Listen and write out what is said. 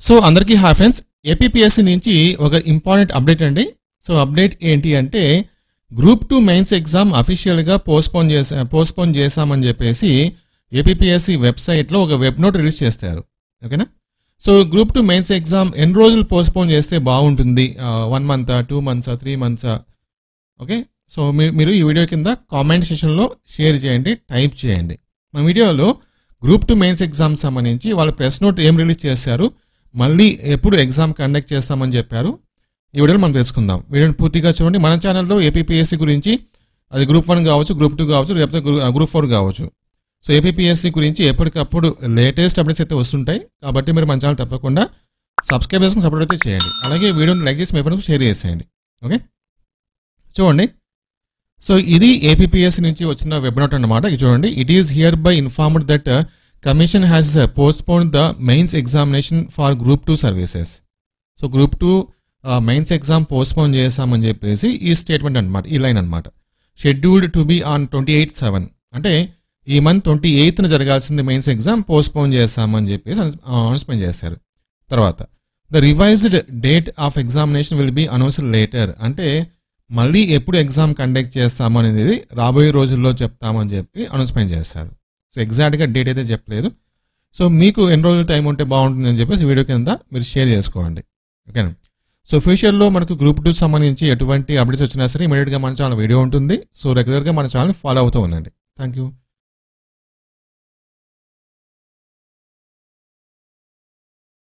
so అందరికీ hi friends APPSC నుంచి ఒక ఇంపార్టెంట్ అప్డేట్ అండి సో అప్డేట్ ఏంటి అంటే గ్రూప్ టూ మెయిన్స్ ఎగ్జామ్ అఫీషియల్గా పోస్ట్పోన్ చేసా పోస్ట్పోన్ చేశామని చెప్పేసి ఏపీపీఎస్సీ వెబ్సైట్లో ఒక వెబ్ నోట్ రిలీజ్ చేస్తారు ఓకేనా so group two mains exam ఎన్ని రోజులు పోస్ట్పోన్ చేస్తే బాగుంటుంది వన్ మంత్ టూ మంత్సా త్రీ మంత్సా ఓకే సో మీ- మీరు ఈ వీడియో కింద కామెంట్ సెషన్లో షేర్ చేయండి టైప్ చేయండి మా వీడియోలో గ్రూప్ టూ మెయిన్స్ ఎగ్జామ్ సంబంధించి వాళ్ళు ప్రెస్ నోట్ ఏం రిలీజ్ చేశారు మళ్ళీ ఎప్పుడు ఎగ్జామ్ కండక్ట్ చేస్తామని చెప్పారు ఈ వీడియోలో మనం తెలుసుకుందాం వీడియోని పూర్తిగా చూడండి మన ఛానల్లో ఏపీపీఎస్సీ గురించి అది గ్రూప్ వన్ కావచ్చు గ్రూప్ టూ కావచ్చు లేకపోతే గ్రూ- గ్రూప్ ఫోర్ కావచ్చు సో ఏపీపీఎస్సీ గురించి ఎప్పటికప్పుడు లేటెస్ట్ అప్డేట్స్ అయితే వస్తుంటాయి కాబట్టి మీరు మన ఛానల్ తప్పకుండా సబ్స్క్రైబ్ చేసుకుని సపోర్ట్ అయితే చేయండి అలాగే వీడియోని లైక్ చేసి మీ ఫ్రెండ్స్ షేర్ చేసేయండి ఓకే చూడండి సో ఇది ఏపీపీఎస్సీ నుంచి వచ్చిన వెబ్ నోట్ అన్నమాట ఇది చూడండి it is here by informed that commission has postpone the mains examination for group two services so group two mains exam postpone చేస్తామని చెప్పేసి ఈ స్టేట్మెంట్ అనమాట ఈ లైన్ అనమాట scheduled to be on twenty eight seven అంటే ఈ month twenty ఎయిత్న జరగాల్సింది mains exam postpone చేస్తామని చెప్పేసి అనౌన్స్మెంట్ చేశారు తర్వాత the revised date of examination will be announced later అంటే మళ్ళీ ఎప్పుడు ఎగ్జామ్ కండక్ట్ చేస్తామనేది రాబోయే రోజుల్లో చెప్తామని చెప్పి అనౌన్స్మెంట్ చేశారు సో ఎగ్జాక్ట్గా డేట్ అయితే చెప్పలేదు సో మీకు ఎన్ని రోజులు టైం ఉంటే బాగుంటుందని చెప్పేసి వీడియో కింద మీరు షేర్ చేసుకోండి ఓకేనా సో ఫ్యూచర్లో మనకు గ్రూప్ టూ సంబంధించి ఎటువంటి అప్డేట్స్ వచ్చినా సరే ఇమీడియట్గా మన ఛానల్ వీడియో ఉంటుంది సో రెగ్యులర్గా మన ఛానల్ ఫాలో అవుతూ ఉండండి థ్యాంక్ యూ